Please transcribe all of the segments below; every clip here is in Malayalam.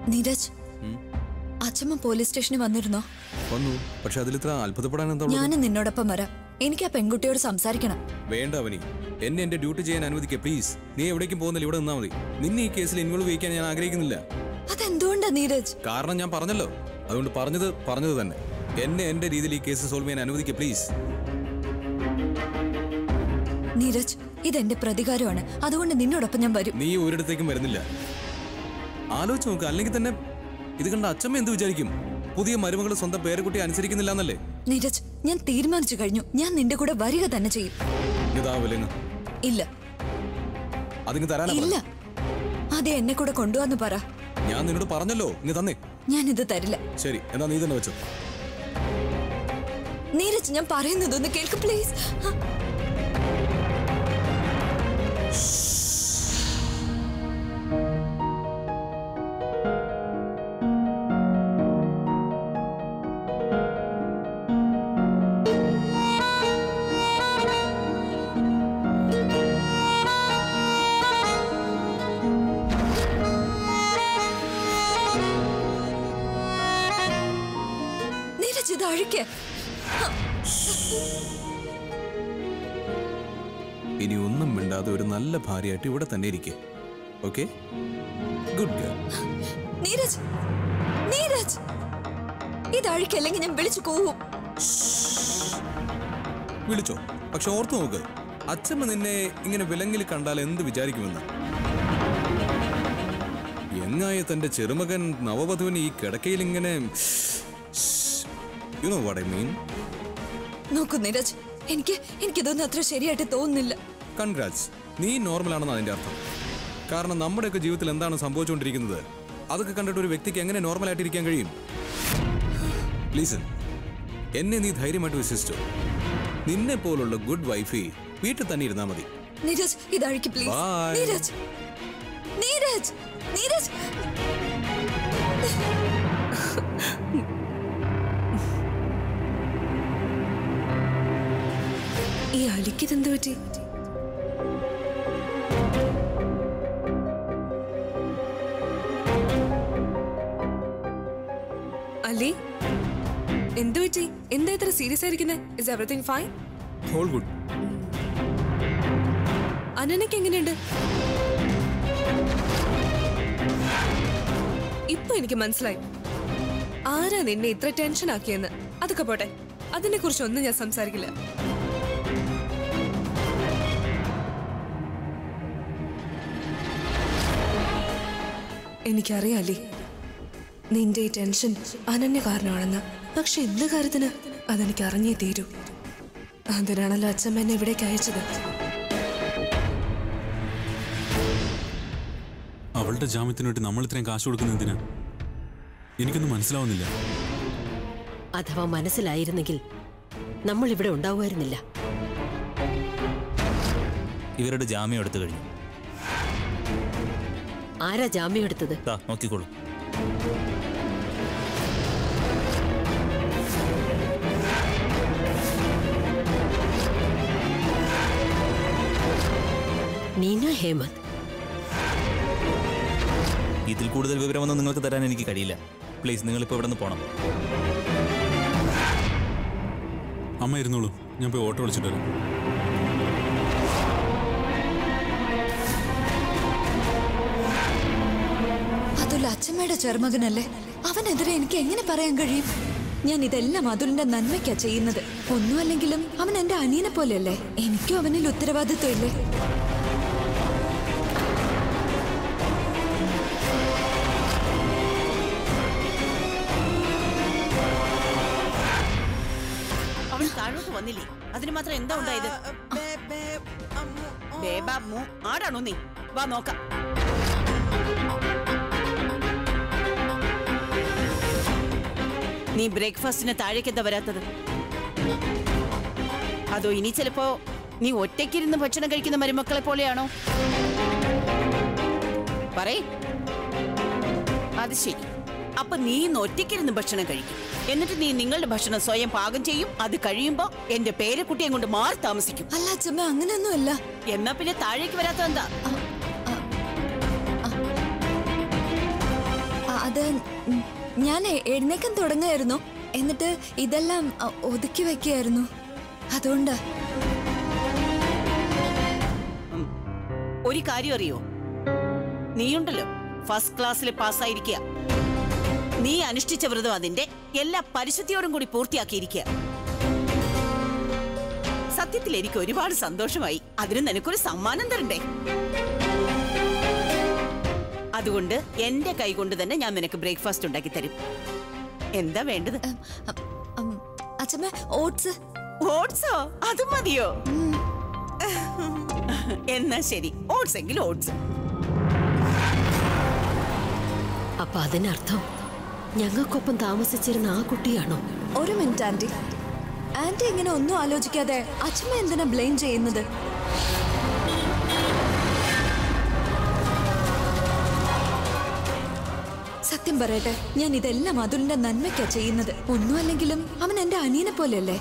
നീരജ് അച്ഛമ്മ പോലീസ് സ്റ്റേഷനിൽ വന്നിരുന്നോ വന്നു പക്ഷെ അതിലിത്ര അത്ഭുതപ്പെടാൻ എന്താ ഉള്ളത്? ഞാനും നിന്നോടൊപ്പം വരാം എനിക്ക് ആ പെൺകുട്ടിയോട് സംസാരിക്കണം വേണ്ട അവനി എന്നെ എന്റെ ഡ്യൂട്ടി ചെയ്യാൻ അനുവദിക്കുക പ്ലീസ് നീ എവിടേക്കും പോകുന്നില്ല ഇവിടെ നിന്നാ മതി നിന്നെ ഈ കേസിൽ ഇൻവോൾവ് ചെയ്യിക്കാൻ ഞാൻ ആഗ്രഹിക്കുന്നില്ല അതെന്തുകൊണ്ടാ നീരജ് കാരണം ഞാൻ പറഞ്ഞല്ലോ അതുകൊണ്ട് പറഞ്ഞത് പറഞ്ഞത് തന്നെ എന്നെ എന്റെ രീതിയിൽ ഈ കേസ് സോൾവ് ചെയ്യാൻ അനുവദിക്കുക പ്ലീസ് നീരജ് ഇതെന്റെ പ്രതികാരമാണ് അതുകൊണ്ട് നിന്നോടൊപ്പം ഞാൻ വരും നീ ഒരിടത്തേക്കും വരുന്നില്ല ആലോചിച്ച് നോക്ക് അല്ലെങ്കിൽ തന്നെ ഇത് കണ്ട അച്ഛമ്മ എന്ത് വിചാരിക്കും പുതിയ മരുമകൾ സ്വന്തം പേരക്കുട്ടിയെ അനുസരിക്കുന്നില്ല എന്നല്ലേ നീരജ് ഞാൻ തീരുമാനിച്ചു കഴിഞ്ഞു ഞാൻ നിന്റെ കൂടെ വരിക തന്നെ ചെയ്യും ഇതാ വിലങ്ങ് ഇല്ല അതിങ്ങ് തരാനാ ഇല്ല പറഞ്ഞത്. അതെ എന്നെ കൂടെ കൊണ്ടുവന്ന് പറ ഞാൻ നിന്നോട് പറഞ്ഞല്ലോ ഇങ്ങ് തന്നേ ഞാൻ ഇത് തരില്ല ശരി എന്നാ നീ തന്നെ വെച്ചോ നീരജ് ഞാൻ പറയുന്നതൊന്ന് കേൾക്ക് പ്ലീസ് നീരജ് ഇത് അഴിക്ക് ഇനി ഒന്നും മിണ്ടാതെ ഒരു നല്ല ഭാര്യയായിട്ട് ഇവിടെ തന്നെ ഇരിക്കെ okay good girl Neeraj Neeraj ഇത് അഴിക്കല്ലെങ്കിൽ ഞാൻ വിളിച്ചു കൂവും വിളിച്ചോ പക്ഷെ ഓർത്തു നോക്ക് അച്ഛമ്മ നിന്നെ ഇങ്ങനെ വിലങ്ങിൽ കണ്ടാൽ എന്ത് വിചാരിക്കുമെന്ന് എങ്ങായ തന്റെ ചെറുമകൻ നവവധുവിന് ഈ കിടക്കയിൽ ഇങ്ങനെ you know what I mean നോക്കൂ നീരജ് എനിക്ക് എനിക്കിതൊന്നും അത്ര ശരിയായിട്ട് തോന്നുന്നില്ല കൺഗ്രാറ്റ്സ് നീ നോർമൽ ആണെന്ന് അതിന്റെ അർത്ഥം കാരണം നമ്മുടെയൊക്കെ ജീവിതത്തിൽ എന്താണ് സംഭവിച്ചുകൊണ്ടിരിക്കുന്നത് അതൊക്കെ കണ്ടിട്ട് ഒരു വ്യക്തിക്ക് എങ്ങനെ നോർമൽ ആയിട്ട് ഇരിക്കാൻ കഴിയും ലീസൺ എന്നെ നീ ധൈര്യമായിട്ട് വിശ്വസിച്ചോ നിന്നെ പോലുള്ള ഗുഡ് വൈഫി വീട്ടിൽ തന്നെ ഇരുന്നാ മതി നീരജ് ഇത് അഴിക്ക് പ്ലീസ് Bye. നീരജ് നീരജ് നീരജ് ഈ അലിക്കിതെന്ത് പറ്റി അലി എന്ത് പറ്റി എന്താ ഇത്ര സീരിയസ് ആയിരിക്കുന്നത് is everything fine all good അനനക്ക് എങ്ങനെയുണ്ട് ഇപ്പൊ എനിക്ക് മനസ്സിലായി ആരാ നിന്നെ ഇത്ര ടെൻഷൻ ആക്കിയെന്ന് അതൊക്കെ പോട്ടെ അതിനെ കുറിച്ച് ഒന്നും ഞാൻ സംസാരിക്കില്ല എനിക്കറിയാലേ നിന്റെ ഈ ടെൻഷൻ അനന്യ കാരണമാണെന്ന് പക്ഷെ എന്ത് കാര്യത്തിന് അതെനിക്ക് അറിഞ്ഞേ തീരൂ അതിനാണല്ലോ അച്ഛമ്മ എന്നെ ഇവിടേക്ക് അയച്ചത് അവളുടെ ജാമ്യത്തിന് വേണ്ടി നമ്മൾ ഇത്രയും കാശ് കൊടുക്കുന്നത് എന്തിനാ എനിക്കൊന്നും മനസ്സിലാവുന്നില്ല അഥവാ മനസ്സിലായിരുന്നെങ്കിൽ നമ്മൾ ഇവിടെ ഉണ്ടാവുമായിരുന്നില്ല ഇവരുടെ ജാമ്യം എടുത്തു കഴിഞ്ഞു ആരാ ജാമ്യം എടുത്തത് ദാ നോക്കിക്കോളൂ നീന ഹേമന്ത് ഇതിൽ കൂടുതൽ വിവരമൊന്നും നിങ്ങൾക്ക് തരാൻ എനിക്ക് കഴിയില്ല പ്ലീസ് നിങ്ങളിപ്പോൾ ഇവിടെ നിന്ന് പോകണം അമ്മ ഇരുന്നോളൂ ഞാൻ പോയി ഓട്ടോ വിളിച്ചിട്ട് വരാം അതുൽ അച്ഛമ്മയുടെ ചെറുമകനല്ലേ അവനെതിരെ എനിക്ക് എങ്ങനെ പറയാൻ കഴിയും ഞാൻ ഇതെല്ലാം അതുലിന്റെ നന്മയ്ക്കാ ചെയ്യുന്നത് ഒന്നുമല്ലെങ്കിലും അവൻ എന്റെ അനിയനെ പോലെയല്ലേ എനിക്കും അവനിൽ ഉത്തരവാദിത്വം ഇല്ലേ അവൾ താഴോട്ട് വന്നില്ലേ അതിന് മാത്രം എന്താ ഉണ്ടായത് ബേബാമു ആടാണോ നീ വാ നോക്കാം നീ ബ്രേക്ക്ഫാസ്റ്റിന് താഴേക്ക് എന്താ വരാത്തത് അതോ ഇനി ചിലപ്പോ നീ ഒറ്റയ്ക്കിരുന്ന് ഭക്ഷണം കഴിക്കുന്ന മരുമക്കളെ പോലെയാണോ പറയ് അത് ശരി അപ്പൊ നീ ഇന്ന് ഒറ്റയ്ക്കിരുന്ന് ഭക്ഷണം കഴിക്കും എന്നിട്ട് നീ നിങ്ങളുടെ ഭക്ഷണം സ്വയം പാകം ചെയ്യും അത് കഴിയുമ്പോ എന്റെ പേരക്കുട്ടിയെ കൊണ്ട് മാറി താമസിക്കും അല്ല അച്ഛമ്മ അങ്ങനെയൊന്നുമല്ല എന്നാ പിന്നെ താഴേക്ക് വരാത്ത എന്താ ആ, അത് അത് ഉം, ഞാൻ എ- എഴുന്നേക്കാൻ തുടങ്ങായിരുന്നു എന്നിട്ട് ഇതെല്ലാം അ, ഒതുക്കി വെക്കുകയായിരുന്നു അതുകൊണ്ടാ ഒരു കാര്യം അറിയോ നീയുണ്ടല്ലോ ഫസ്റ്റ് ക്ലാസ്സിൽ പാസ്സായിരിക്കുക നീ അനുഷ്ഠിച്ച വ്രതം അതിന്റെ എല്ലാ പരിശുദ്ധിയോടും കൂടി പൂർത്തിയാക്കിയിരിക്കുക സത്യത്തിൽ എനിക്ക് ഒരുപാട് സന്തോഷമായി അതിന് നിനക്കൊരു സമ്മാനം തരണ്ടേ അതുകൊണ്ട് എന്റെ കൈ കൊണ്ട് തന്നെ ഞാൻ നിനക്ക് ബ്രേക്ക്ഫാസ്റ്റ് ഉണ്ടാക്കി തരും എന്താ വേണ്ടത് ഉം, അ- ഉം, അച്ഛമ്മ ഓട്സ് ഓട്സോ അത് മതിയോ എന്നാ ശരി ഓട്സ് എങ്കിലും ഓട്സ് അപ്പൊ അതിനർത്ഥം ഞങ്ങൾക്കൊപ്പം താമസിച്ചിരുന്ന ആ കുട്ടിയാണോ ഒരു മിനിറ്റ് ആന്റി ആന്റി ഇങ്ങനെ ഒന്നും ആലോചിക്കാതെ അച്ഛമ്മ എന്തിനാ ബ്ലെയിം ചെയ്യുന്നത് സത്യം പറയട്ടെ ഞാൻ ഇതെല്ലാം അതുലിന്റെ നന്മയ്ക്കാ ചെയ്യുന്നത് ഒന്നും അല്ലെങ്കിലും അവൻ എന്റെ അനിയനെ പോലെയല്ലേ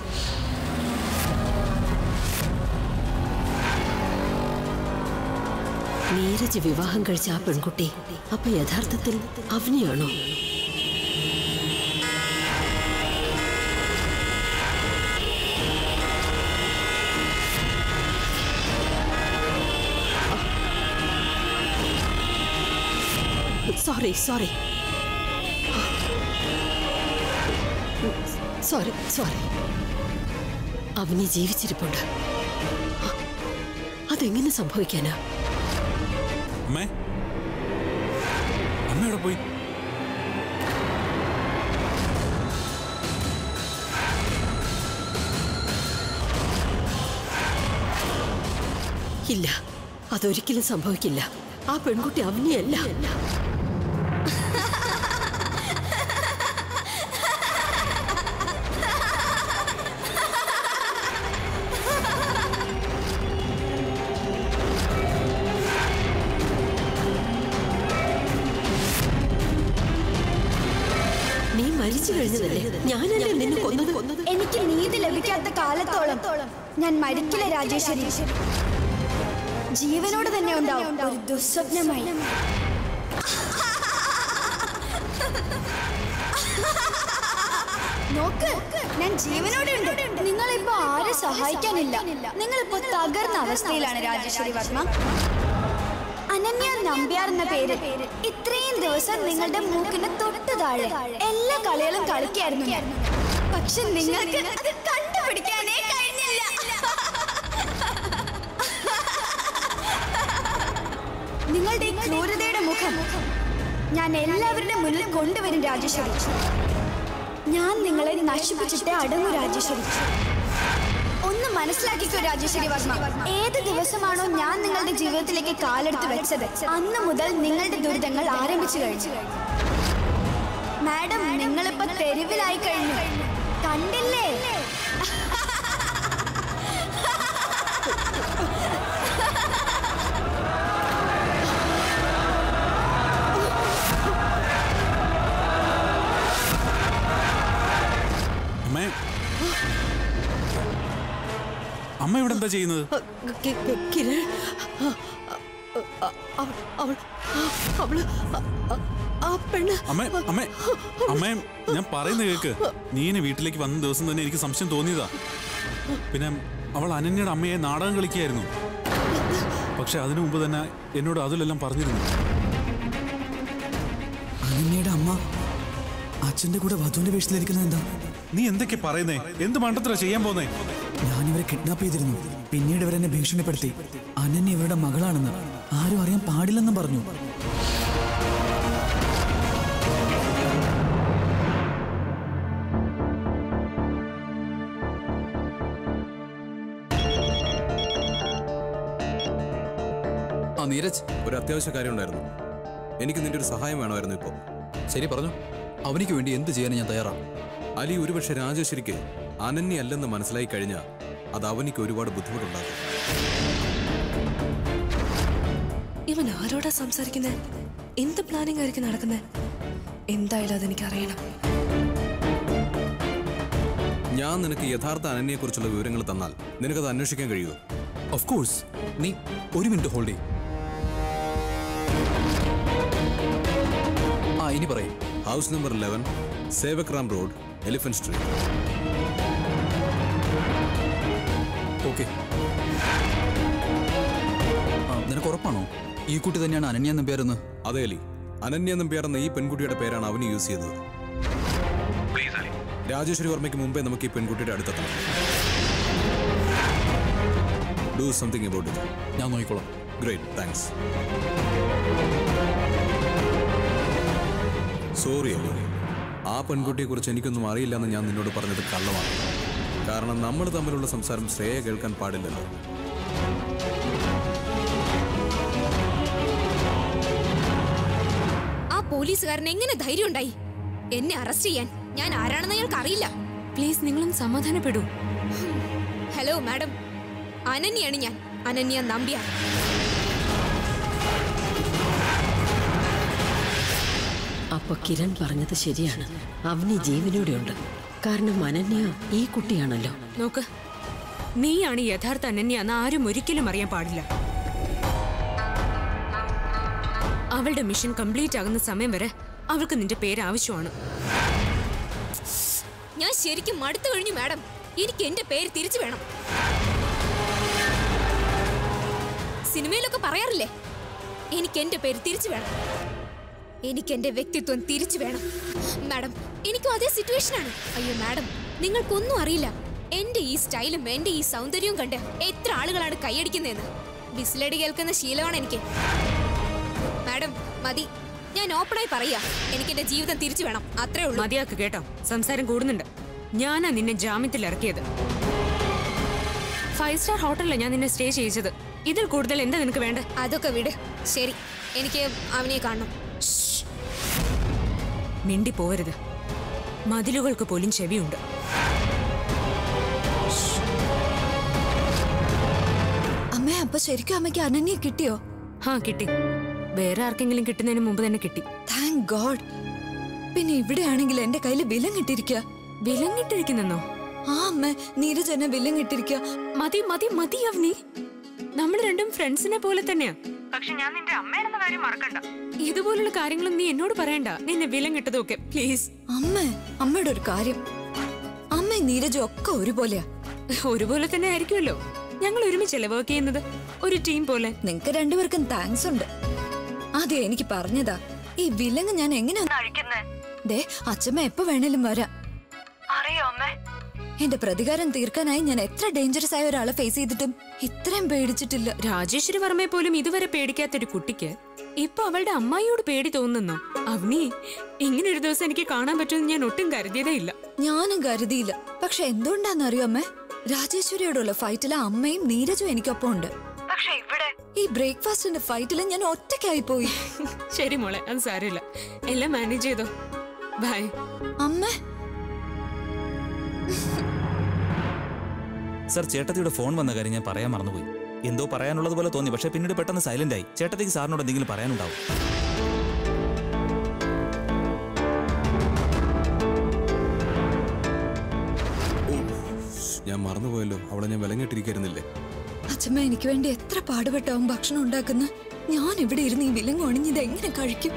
നീരജ് വിവാഹം കഴിച്ച ആ പെൺകുട്ടി അപ്പൊ യഥാർത്ഥത്തിൽ അവനിയാണോ sorry sorry sorry sorry Avani ജീവിച്ചിരിപ്പുണ്ട് അതെങ്ങനെ സംഭവിക്കാനാ അമ്മേ അമ്മ എവിടെ പോയി ഇല്ല അതൊരിക്കലും സംഭവിക്കില്ല ആ പെൺകുട്ടി അവനിയല്ല നീ മരിച്ചു കഴിഞ്ഞതല്ലേ ഞാനല്ലേ നിന്നെ കൊന്നത് കൊന്നത് എനിക്ക് നീതി ലഭിക്കാത്ത കാലത്തോളം ഞാൻ മരിക്കില്ല രാജേശ്വരി ജീവനോട് തന്നെ ഉണ്ടാവും ഒരു ദുസ്വപ്നമായി നോക്ക് ഞാൻ ജീവനോടെ ഉണ്ട് നിങ്ങളിപ്പോ ആരെ സഹായിക്കാനില്ല നിങ്ങളിപ്പോ തകർന്ന അവസ്ഥയിലാണ് രാജേശ്വരി വർമ്മ അനന്യ നമ്പ്യാർ എന്ന പേര് ഇത്രയും ദിവസം നിങ്ങളുടെ മൂക്കിന് തൊട്ട് താഴെ എല്ലാ കളികളും കളിക്കായിരുന്നു ഞാൻ പക്ഷെ നിങ്ങൾക്ക് അത് കണ്ടുപിടിക്കാനേ കഴിഞ്ഞില്ല നിങ്ങളുടെ ഈ ക്രൂരതയുടെ മുഖം ഞാൻ എല്ലാവരുടെ മുന്നിൽ കൊണ്ടുവരും രാജേശ്വരി ഞാൻ നിങ്ങളെ നശിപ്പിച്ചിട്ടേ അടങ്ങൂ രാജേശ്വരി ഒന്ന് മനസ്സിലാക്കിക്കോ രാജേശ്വരി വർമ്മ ഏത് ദിവസമാണോ ഞാൻ നിങ്ങളുടെ ജീവിതത്തിലേക്ക് കാലെടുത്ത് വെച്ചത് അന്ന് മുതൽ നിങ്ങളുടെ ദുരിതങ്ങൾ ആരംഭിച്ചു കഴിഞ്ഞു മാഡം നിങ്ങളിപ്പോ തെരുവിലായി കഴിഞ്ഞു കണ്ടില്ലേ അമ്മേ അമ്മ ഇവിടെ എന്താ ചെയ്യുന്നത് കി- കി- കിരൺ അ- അ- അവ- അവൾ അവള് അ- അ- ആ പെണ്ണ് അമ്മേ അമ്മേ അമ്മേ ഞാൻ പറയുന്ന കേക്ക് നീ എന്നെ വീട്ടിലേക്ക് വന്ന ദിവസം തന്നെ എനിക്ക് സംശയം തോന്നിയതാ പിന്നെ അവൾ അനന്യയുടെ അമ്മയെ നാടകം കളിക്കുകയായിരുന്നു പക്ഷെ അതിനു മുമ്പ് തന്നെ എന്നോട് അതിലെല്ലാം പറഞ്ഞിരുന്നു അനന്യയുടെ അമ്മ അച്ഛന്റെ കൂടെ വധുവിന്റെ വേഷത്തിലിരിക്കുന്നത് എന്താ നീ എന്തൊക്കെ പറയുന്നേ എന്ത് മണ്ടത്തിലാ ചെയ്യാൻ പോന്നേ ഞാനിവരെ കിഡ്നാപ്പ് ചെയ്തിരുന്നു പിന്നീട് ഇവരെന്നെ ഭീഷണിപ്പെടുത്തി അനന്യ ഇവരുടെ മകളാണെന്ന് ആരും അറിയാൻ പാടില്ലെന്നും പറഞ്ഞു ആ നീരജ് ഒരു അത്യാവശ്യ കാര്യം ഉണ്ടായിരുന്നു എനിക്ക് നിന്റെ ഒരു സഹായം വേണമായിരുന്നു ഇപ്പോൾ ശരി പറഞ്ഞു അവനിക്ക് വേണ്ടി എന്ത് ചെയ്യാനും ഞാൻ തയ്യാറാണ് അലി ഒരുപക്ഷെ രാജേശ്വരിക്ക് അനന്യ അല്ലെന്ന് മനസ്സിലായി കഴിഞ്ഞാൽ അത് അവനിക്ക് ഒരുപാട് ബുദ്ധിമുട്ടുണ്ടാകും ഇവൻ ആരോടാ സംസാരിക്കുന്നത് എന്ത് പ്ലാനിങ് ആയിരിക്കും നടക്കുന്നത് എന്തായാലും അതെനിക്ക് അറിയണം ഞാൻ നിനക്ക് യഥാർത്ഥ അനന്യയെക്കുറിച്ചുള്ള വിവരങ്ങൾ തന്നാൽ നിനക്കത് അന്വേഷിക്കാൻ കഴിയുമോ ഓഫ് കോഴ്സ് നീ ഒരു മിനിറ്റ് ഹോൾഡ് ചെയ്യും ആ ഇനി പറയും house number eleven Sevakram road elephant street okay നിനക്ക് ഉറപ്പാണോ ഈ കുട്ടി തന്നെയാണ് അനന്യ നമ്പ്യാരെന്ന് അതെ അലി അനന്യ നമ്പ്യാർ എന്ന ഈ പെൺകുട്ടിയുടെ പേരാണ് അവന് യൂസ് ചെയ്തത് രാജേശ്വരി വർമ്മയ്ക്ക് മുമ്പേ നമുക്ക് ഈ പെൺകുട്ടിയുടെ അടുത്തെത്തണം ഡു സംതിങ് അബൌട്ട് ഇറ്റ് ഞാൻ നോക്കിക്കോളാം ഗ്രേറ്റ് താങ്ക്സ് സോറി അല്ലേ ആ പെൺകുട്ടിയെ കുറിച്ച് എനിക്കൊന്നും അറിയില്ല എന്ന് ഞാൻ നിന്നോട് പറഞ്ഞത് കള്ളമാണ് കാരണം നമ്മൾ തമ്മിലുള്ള സംസാരം ശ്രേയ കേൾക്കാൻ പാടില്ലല്ലോ ആ പോലീസുകാരൻ എങ്ങനെ ധൈര്യം ഉണ്ടായി എന്നെ അറസ്റ്റ് ചെയ്യാൻ ഞാൻ ആരാണെന്ന് അയാൾക്ക് അറിയില്ല പ്ലീസ് നിങ്ങളും സമാധാനപ്പെടൂ ഹലോ മാഡം അനന്യാണ് ഞാൻ അനന്യ നമ്പ്യാർ അപ്പൊ കിരൺ പറഞ്ഞത് ശരിയാണ് അവന് ജീവനോടെയുണ്ട് കാരണം അനന്യ ഈ കുട്ടിയാണല്ലോ നോക്ക് നീയാണ് യഥാർത്ഥ അനന്യ എന്ന് ആരും ഒരിക്കലും അറിയാൻ പാടില്ല അവളുടെ മിഷൻ കംപ്ലീറ്റ് ആകുന്ന സമയം വരെ അവൾക്ക് നിന്റെ പേര് ആവശ്യമാണ് ഞാൻ ശരിക്കും മടുത്തു കഴിഞ്ഞു മാഡം എനിക്ക് എന്റെ പേര് തിരിച്ചു വേണം സിനിമയിലൊക്കെ പറയാറില്ലേ എനിക്ക് എന്റെ പേര് തിരിച്ചു വേണം എനിക്ക് എന്റെ വ്യക്തിത്വം തിരിച്ചു വേണം മാഡം എനിക്കും അതേ സിറ്റുവേഷൻ ആണ് അയ്യോ മാഡം നിങ്ങൾക്കൊന്നും അറിയില്ല എന്റെ ഈ സ്റ്റൈലും എന്റെ ഈ സൗന്ദര്യവും കണ്ട് എത്ര ആളുകളാണ് കൈയടിക്കുന്നതെന്ന് വിസിലടി കേൾക്കുന്ന ശീലമാണ് എനിക്ക് മാഡം മതി ഞാൻ ഓപ്പണായി പറയാ എനിക്ക് എന്റെ ജീവിതം തിരിച്ചു വേണം അത്രേ ഉള്ളൂ മതിയാക്ക് കേട്ടോ സംസാരം കൂടുന്നുണ്ട് ഞാനാ നിന്നെ ജാമ്യത്തിൽ ഇറക്കിയത് ഫൈവ് സ്റ്റാർ ഹോട്ടലിലാണ് ഞാൻ നിന്നെ സ്റ്റേ ചെയ്യിച്ചത് ഇതിൽ കൂടുതൽ എന്താ നിനക്ക് വേണ്ടത് അതൊക്കെ വിട് ശരി എനിക്ക് അവനെ കാണണം മിണ്ടി പോവരുത് മതിലുകൾക്ക് പോലും ചെവിയുണ്ട് അമ്മ അപ്പൊ ശരിക്കും അമ്മയ്ക്ക് അനന്യെ കിട്ടിയോ ഹാ കിട്ടി വേറെ ആർക്കെങ്കിലും കിട്ടുന്നതിന് മുമ്പ് തന്നെ കിട്ടി താങ്ക് ഗോഡ് പിന്നെ ഇവിടെയാണെങ്കിൽ എന്റെ കയ്യിൽ വിലം കിട്ടിയിരിക്കുക വിലം കിട്ടിയിരിക്കുന്നെന്നോ ആ അമ്മ നീരജ് എന്നെ വിലം കിട്ടിയിരിക്കുക മതി മതി മതി അവനി നമ്മൾ രണ്ടും ഫ്രണ്ട്സിനെ പോലെ തന്നെയാ പക്ഷെ ഞാൻ നിന്റെ അമ്മയാണെന്ന കാര്യം മറക്കണ്ട ഇതുപോലുള്ള കാര്യങ്ങളും നീ എന്നോട് പറയണ്ട നിന്നെ വിലം കിട്ടതൊക്കെ പ്ലീസ് അമ്മ അമ്മയുടെ ഒരു കാര്യം അമ്മ നീരജും ഒക്കെ ഒരുപോലെയാ ഒരുപോലെ തന്നെ ആയിരിക്കുമല്ലോ ഞങ്ങൾ ഒരുമിച്ചല്ലേ വർക്ക് ചെയ്യുന്നത് ഒരു ടീം പോലെ നിങ്ങക്ക് രണ്ടുപേർക്കും താങ്ക്സ് ഉണ്ട് ആദ്യം എനിക്ക് പറഞ്ഞതാ ഈ വിലങ്ങ് ഞാൻ എങ്ങനെയാ ദേ അച്ഛമ്മ എപ്പോ വേണേലും വരാം അറിയോ അമ്മേ എന്റെ പ്രതികാരം തീർക്കാനായി ഞാൻ എത്ര ഡേഞ്ചറസ് ആയ ഒരാളെ ഫേസ് ചെയ്തിട്ടും ഇത്രയും പേടിച്ചിട്ടില്ല രാജേശ്വരി വർമ്മയെ പോലും ഇതുവരെ പേടിക്കാത്തൊരു കുട്ടിക്ക് ഇപ്പൊ അവളുടെ അമ്മായിയോട് പേടി തോന്നുന്നോ അവനി ഇങ്ങനെ ഒരു ദിവസം എനിക്ക് കാണാൻ പറ്റുമെന്ന് ഞാൻ ഒട്ടും കരുതിയതേ ഇല്ല ഞാനും കരുതിയില്ല പക്ഷെ എന്തുകൊണ്ടാന്നറിയോ അമ്മേ രാജേശ്വരിയോടുള്ള ഫൈറ്റിലെ അമ്മയും നീരജും എനിക്കൊപ്പം ഉണ്ട് പക്ഷെ ഇവിടെ ഈ ബ്രേക്ക്ഫാസ്റ്റിന്റെ ഫൈറ്റിൽ ഞാൻ ഒറ്റയ്ക്കായി പോയി ശരി മോളെ അത് സാരമില്ല എല്ലാം മാനേജ് ചെയ്തോ ബൈ അമ്മ സർ ചേട്ടത്തിയുടെ ഫോൺ വന്ന കാര്യം ഞാൻ പറയാൻ മറന്നുപോയി എന്തോ പറയാനുള്ളത് പോലെ തോന്നി പക്ഷേ പിന്നീട് പെട്ടെന്ന് സൈലന്റ് ആയി ചേട്ടത്തിക്ക് സാറിനോട് എന്തെങ്കിലും പറയാനുണ്ടാവും ഞാൻ മറന്നുപോയല്ലോ അവളെ ഞാൻ വിലങ്ങിട്ടിരിക്കുന്നില്ലേ അച്ഛമ്മ എനിക്ക് വേണ്ടി എത്ര പാടുപെട്ടാവും ഭക്ഷണം ഉണ്ടാക്കുന്ന ഞാൻ ഇവിടെ ഇരുന്ന് ഈ വിലങ്ങ് ഒണിഞ്ഞത് എങ്ങനെ കഴിക്കും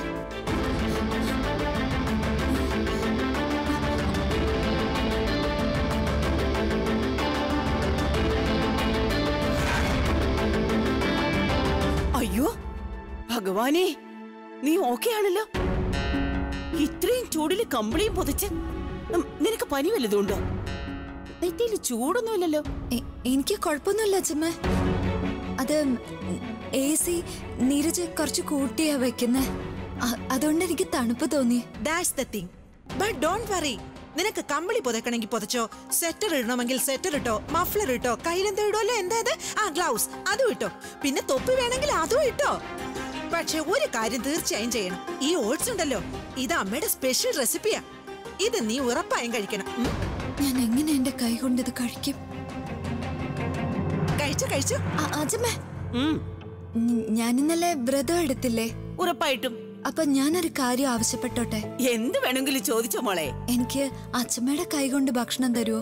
അയ്യോ ഭഗവാനെ നീ ഓക്കെ ആണല്ലോ ഇത്രയും ചൂടിൽ കമ്പിളിയും പൊതിച്ച് ഉം, നിനക്ക് പനി വല്ലതുണ്ടോ നെറ്റിയിൽ ചൂടൊന്നുമില്ലല്ലോ എ- എനിക്ക് കുഴപ്പമൊന്നുമില്ല അച്ഛമ്മ അത് എ സി നീരജ് കുറച്ച് കൂട്ടിയാ വെക്കുന്നേ അ- അതുകൊണ്ട് എനിക്ക് തണുപ്പ് തോന്നി that's the thing but don't worry നിനക്ക് കമ്പിളി പുതക്കണമെങ്കിൽ പുതച്ചോ സ്വെറ്റർ ഇടണമെങ്കിൽ സ്വെറ്റർ ഇട്ടോ മഫ്ലർ ഇട്ടോ കയ്യിലെന്തോ ഇടുമല്ലോ എന്താ ഇത് ആ ഗ്ലൗസ് അതും ഇട്ടോ പിന്നെ തൊപ്പി വേണമെങ്കിൽ അതും ഇട്ടോ പക്ഷെ ഒരു കാര്യം തീർച്ചയായും ചെയ്യണം ഈ ഓട്സ് ഉണ്ടല്ലോ ഇത് അമ്മയുടെ സ്പെഷ്യൽ റെസിപ്പിയാ ഇത് നീ ഉറപ്പായും കഴിക്കണം ഉം. ഞാൻ എങ്ങനെ എന്റെ കൈ കൊണ്ട് ഇത് കഴിക്കും കഴിച്ചു കഴിച്ചു അച്ഛമ്മ ഉം, ഞാൻ ഇന്നലെ വ്രതം എടുത്തില്ലേ ഉറപ്പായിട്ടും അപ്പൊ ഞാനൊരു കാര്യം ആവശ്യപ്പെട്ടോട്ടെ എന്ത് വേണമെങ്കിലും ചോദിച്ചോ മോളെ എനിക്ക് അച്ഛമ്മയുടെ കൈ കൊണ്ട് ഭക്ഷണം തരുമോ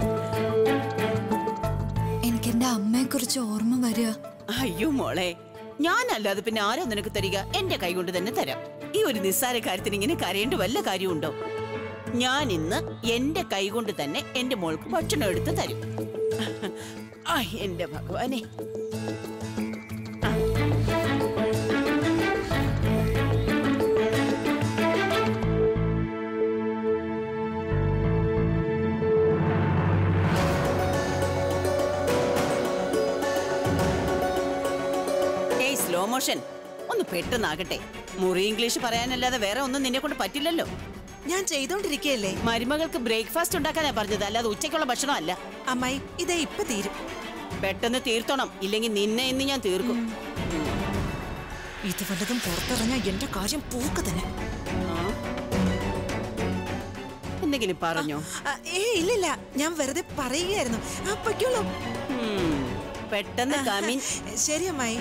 എനിക്ക് എന്റെ അമ്മയെ കുറിച്ച് ഓർമ്മ വരിക അയ്യോ മോളെ ഞാനല്ലാതെ പിന്നെ ആരാ നിനക്ക് തരിക എന്റെ കൈ കൊണ്ട് തന്നെ തരാം ഈ ഒരു നിസ്സാര കാര്യത്തിന് ഇങ്ങനെ കരയേണ്ട വല്ല കാര്യമുണ്ടോ ഞാൻ ഇന്ന് എന്റെ കൈ കൊണ്ട് തന്നെ എന്റെ മോൾക്ക് ഭക്ഷണം എടുത്ത് തരും ആ എന്റെ ഭഗവാനെ ഏയ് സ്ലോ മോഷൻ ഒന്ന് പെട്ടെന്നാകട്ടെ മുറി ഇംഗ്ലീഷ് പറയാനല്ലാതെ വേറെ ഒന്നും നിന്നെ കൊണ്ട് പറ്റില്ലല്ലോ ഞാൻ ചെയ്തോണ്ടിരിക്കയല്ലേ മരുമകൾക്ക് ബ്രേക്ക്ഫാസ്റ്റ് ഉണ്ടാക്കാനാ പറഞ്ഞത് അല്ലാതെ ഉച്ചയ്ക്കുള്ള ഭക്ഷണം അല്ല അമ്മായി ഇതേ ഇപ്പൊ തീരും പെട്ടെന്ന് തീർത്തോണം ഇല്ലെങ്കിൽ നിന്നെ ഇന്ന് ഞാൻ തീർക്കും ഇത് വല്ലതും പുറത്തിറങ്ങാ എന്റെ കാര്യം പൂക്ക് തന്നെ എന്തെങ്കിലും പറഞ്ഞോ ആ, ഏ ഇല്ലില്ല ഞാൻ വെറുതെ പറയുകയായിരുന്നു ആ പൊയ്ക്കോളൂ ഉം, പെട്ടെന്ന് കമിൻ ശരി അമ്മായി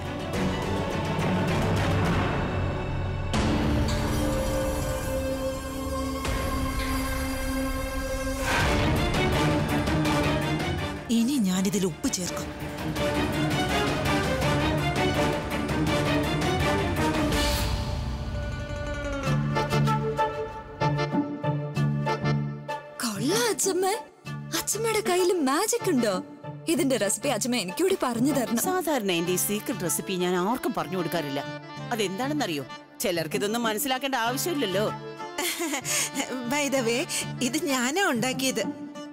ഇനി ഞാനിതിൽ ഉപ്പ് ചേർക്കും കൊള്ള അച്ഛമ്മ അച്ഛമ്മയുടെ കയ്യിൽ മാജിക് ഉണ്ടോ ഇതിന്റെ റെസിപ്പി അച്ഛമ്മ എനിക്കൂടി പറഞ്ഞു തരണം സാധാരണ എന്റെ ഈ സീക്രട്ട് റെസിപ്പി ഞാൻ ആർക്കും പറഞ്ഞു കൊടുക്കാറില്ല അതെന്താണെന്നറിയോ ചിലർക്ക് ഇതൊന്നും മനസ്സിലാക്കേണ്ട ആവശ്യമില്ലല്ലോ ബൈ ദ വേ ഇത് ഞാനാ ഉണ്ടാക്കിയത്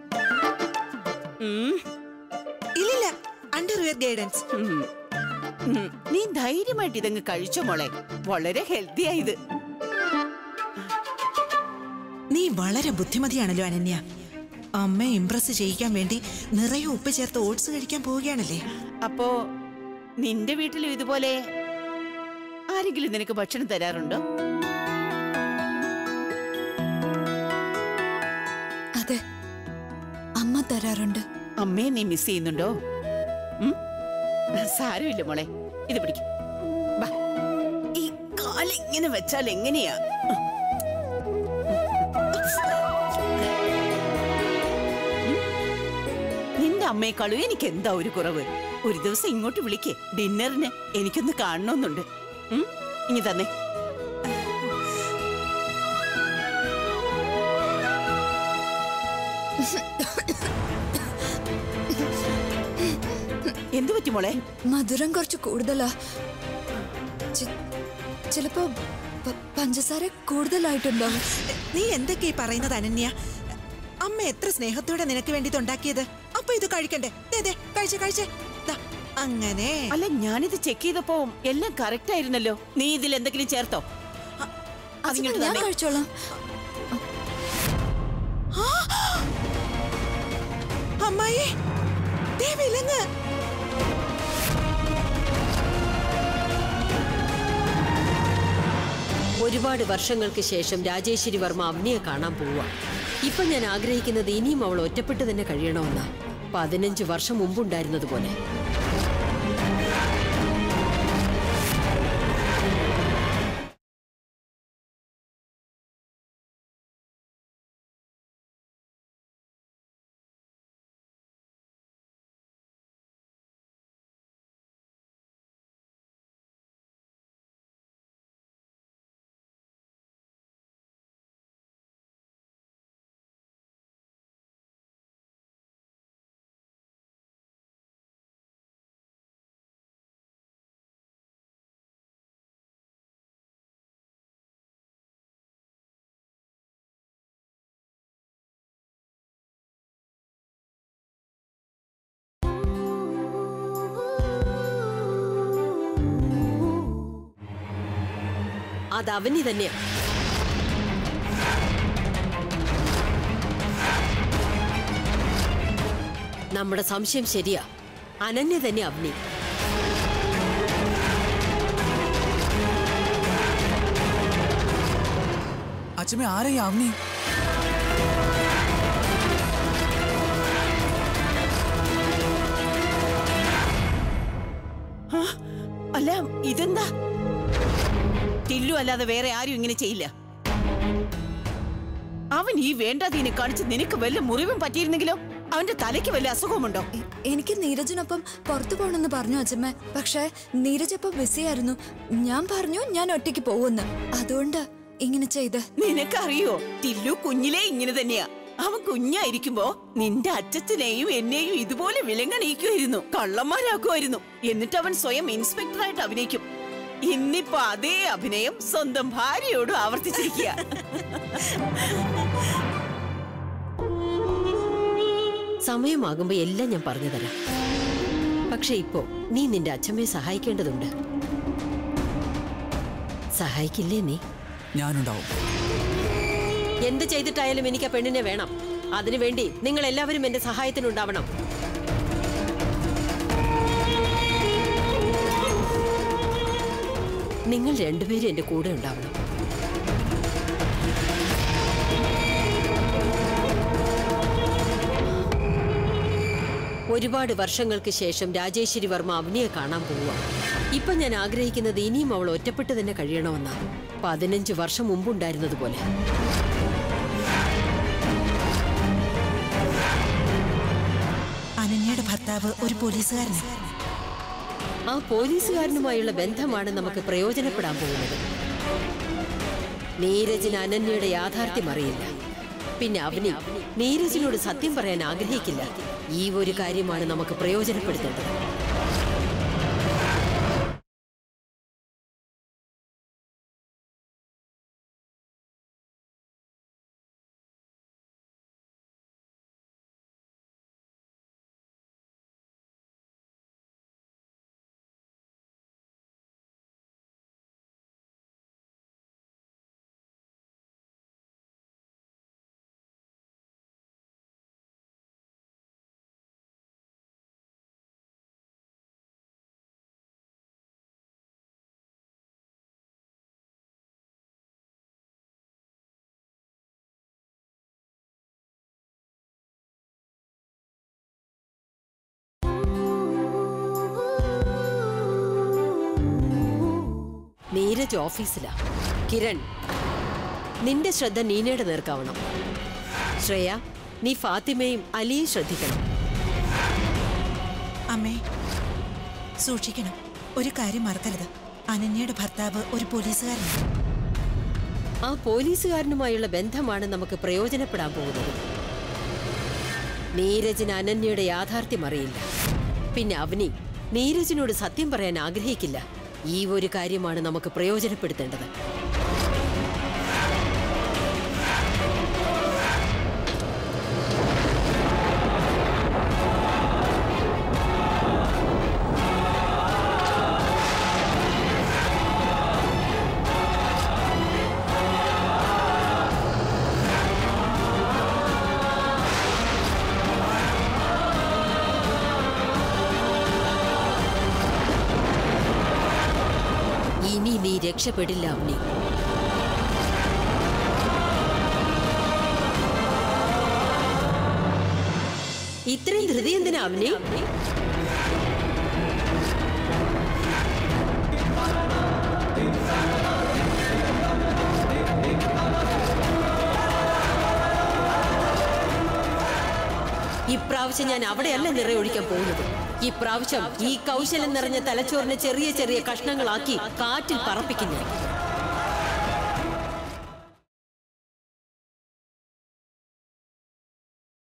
ഉം, ഇല്ലില്ല അണ്ടർവെയർ ഗൈഡൻസ് ഉം. ഉം, നീ ധൈര്യമായിട്ട് ഇതങ്ങ് കഴിച്ചോ മോളെ വളരെ ഹെൽത്തി ആയത് നീ വളരെ ബുദ്ധിമതിയാണല്ലോ അനന്യ അമ്മയെ ഇംപ്രസ് ചെയ്യിക്കാൻ വേണ്ടി നിറയെ ഉപ്പ് ചേർത്ത് ഓട്സ് കഴിക്കാൻ പോവുകയാണല്ലേ അപ്പോ നിന്റെ വീട്ടിലും ഇതുപോലെ ആരെങ്കിലും നിനക്ക് ഭക്ഷണം തരാറുണ്ടോ അതെ അമ്മ തരാറുണ്ട് അമ്മയെ നീ മിസ് ചെയ്യുന്നുണ്ടോ ഉം? സാരമില്ല മോളെ ഇത് പിടിക്കും ഈ കാലിങ്ങനെ വെച്ചാൽ എങ്ങനെയാ ഉം? നിന്റെ അമ്മയെക്കാളും എനിക്ക് എന്താ ഒരു കുറവ് ഒരു ദിവസം ഇങ്ങോട്ട് വിളിക്കേ ഡിന്നറിന് എനിക്കൊന്ന് കാണണമെന്നുണ്ട് ഉം? ഇനി തന്നെ എന്തു പറ്റി മോളെ മധുരം കുറച്ച് കൂടുതലാ ചി- ചിലപ്പോ പ- പഞ്ചസാര കൂടുതലായിട്ടുണ്ടോ നീ എന്തൊക്കെയാ ഈ പറയുന്നത് അനന്യ അമ്മ എത്ര സ്നേഹത്തോടെ നിനക്ക് വേണ്ടി ഉണ്ടാക്കിയത് അപ്പൊ ഇത് കഴിക്കണ്ടേ ദേ, ദേ, കഴിച്ചേ കഴിച്ചേ ദാ, അങ്ങനെ അല്ല ഞാനിത് ചെക്ക് ചെയ്തപ്പോ എല്ലാം കറക്റ്റ് ആയിരുന്നല്ലോ നീ ഇതിൽ എന്തെങ്കിലും ചേർത്തോ അച്ഛമ്മ, അതിങ്ങോട്ട് ഞാൻ തന്നെ കഴിച്ചോളാം അമ്മായി ദേ വിലങ്ങ് ഒരുപാട് വർഷങ്ങൾക്ക് ശേഷം രാജേശ്വരി വർമ്മ അവനിയെ കാണാൻ പോവുക ഇപ്പൊ ഞാൻ ആഗ്രഹിക്കുന്നത് ഇനിയും അവൾ ഒറ്റപ്പെട്ട് തന്നെ കഴിയണമെന്നാ പതിനഞ്ച് വർഷം മുമ്പുണ്ടായിരുന്നത് പോലെ അത് അവനി തന്നെയാ നമ്മുടെ സംശയം ശരിയാ അനന്യ തന്നെ അവനി അച്ഛമ്മ ആരെയാ അവനി ആ, അല്ല ഇതെന്താ ടില്ലു അല്ലാതെ വേറെ ആരും ഇങ്ങനെ ചെയ്യില്ല അവൻ ഈ വേണ്ടാതീനെ കാണിച്ച് നിനക്ക് വല്ല മുറിവും പറ്റിയിരുന്നെങ്കിലോ അവന്റെ തലയ്ക്ക് വല്ല അസുഖമുണ്ടോ എനിക്ക് നീരജിനൊപ്പം പുറത്തു പോകണമെന്ന് പറഞ്ഞു അച്ഛമ്മ പക്ഷേ നീരജ് അപ്പം ബിസിയായിരുന്നു ഞാൻ പറഞ്ഞു ഞാൻ ഒറ്റയ്ക്ക് പോകുമെന്ന് അതുകൊണ്ട് ഇങ്ങനെ ചെയ്ത് നിനക്കറിയോ ടില്ലു കുഞ്ഞിലേ ഇങ്ങനെ തന്നെയാ അവൻ കുഞ്ഞായിരിക്കുമ്പോ നിന്റെ അച്ഛത്തിനെയും എന്നെയും ഇതുപോലെ വിലങ്ങണയിക്കുമായിരുന്നു കള്ളന്മാരാക്കുമായിരുന്നു എന്നിട്ട് അവൻ സ്വയം ഇൻസ്പെക്ടറായിട്ട് അഭിനയിക്കും ഇന്നിപ്പോ അതേ അഭിനയം സ്വന്തം ഭാര്യയോട് ആവർത്തിച്ചിരിക്കുക സമയമാകുമ്പോ എല്ലാം ഞാൻ പറഞ്ഞു തരാം പക്ഷെ ഇപ്പോ നീ നിന്റെ അച്ഛമ്മയെ സഹായിക്കേണ്ടതുണ്ട് സഹായിക്കില്ലേ നീ ഞാനുണ്ടാവും എന്ത് ചെയ്തിട്ടായാലും എനിക്ക് ആ പെണ്ണിനെ വേണം അതിനുവേണ്ടി നിങ്ങൾ എല്ലാവരും എന്റെ സഹായത്തിനുണ്ടാവണം നിങ്ങൾ രണ്ടുപേരും എന്റെ കൂടെ ഉണ്ടാവണം ഒരുപാട് വർഷങ്ങൾക്ക് ശേഷം രാജേശ്വരി വർമ്മ അവനിയെ കാണാൻ പോവുക ഇപ്പൊ ഞാൻ ആഗ്രഹിക്കുന്നത് ഇനിയും അവൾ ഒറ്റപ്പെട്ട് തന്നെ കഴിയണമെന്നാണ് പതിനഞ്ച് വർഷം മുമ്പുണ്ടായിരുന്നത് പോലെ അനന്യയുടെ ഭർത്താവ് ഒരു പോലീസുകാരനാണ് ആ പോലീസുകാരനുമായുള്ള ബന്ധമാണ് നമുക്ക് പ്രയോജനപ്പെടാൻ പോകുന്നത് നീരജിന് അനന്യയുടെ യാഥാർത്ഥ്യം അറിയില്ല പിന്നെ അവനി നീരജിനോട് സത്യം പറയാൻ ആഗ്രഹിക്കില്ല ഈ ഒരു കാര്യമാണ് നമുക്ക് പ്രയോജനപ്പെടുത്തേണ്ടത് നീരജ് ഓഫീസിലാ കിരൺ നിന്റെ ശ്രദ്ധ നീനയുടെ നേർക്കാവണം ശ്രേയ നീ ഫാത്തിമയും അലിയും ശ്രദ്ധിക്കണം അമ്മേ സൂക്ഷിക്കണം ഒരു കാര്യം മറക്കരുത് അനന്യയുടെ ഭർത്താവ് ഒരു പോലീസുകാരനാണ് ആ പോലീസുകാരനുമായുള്ള ബന്ധമാണ് നമുക്ക് പ്രയോജനപ്പെടാൻ പോകുന്നത് നീരജിന് അനന്യയുടെ യാഥാർത്ഥ്യം അറിയില്ല പിന്നെ അവനി നീരജിനോട് സത്യം പറയാൻ ആഗ്രഹിക്കില്ല ഈ ഒരു കാര്യമാണ് നമുക്ക് പ്രയോജനപ്പെടുത്തേണ്ടത് ഇനി നീ രക്ഷപ്പെടില്ല അവനി ഇത്രയും ധൃതി എന്തിനാ അവനി ഇപ്രാവശ്യം ഞാൻ അവിടെയല്ല നിറയൊഴിക്കാൻ പോകുന്നത് ഇപ്രാവശ്യം ഈ കൗശലം നിറഞ്ഞ തലച്ചോറിനെ ചെറിയ ചെറിയ കഷ്ണങ്ങളാക്കി കാറ്റിൽ പറപ്പിക്കുന്നു